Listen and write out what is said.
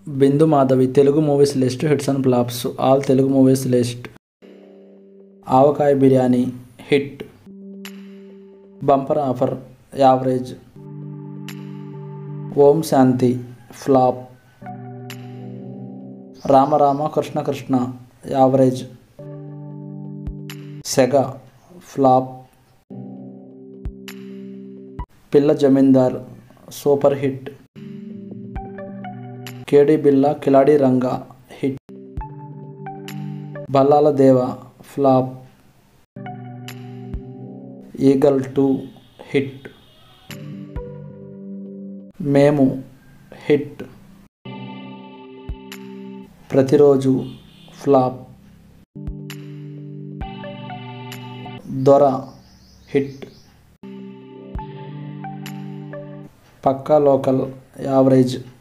Bindu Madhavi Telugu movies list hits and flops all Telugu movies list Avakaya Biryani hit bumper offer average Om Shanti flop Rama Rama Krishna Krishna average Sega flop Pilla Zamindar super hit కేడి బిల్లా కిలాడి Ranga hit Ballala Deva flop Eagle two hit Memu hit Prathiroju flop Dora hit Pakka local average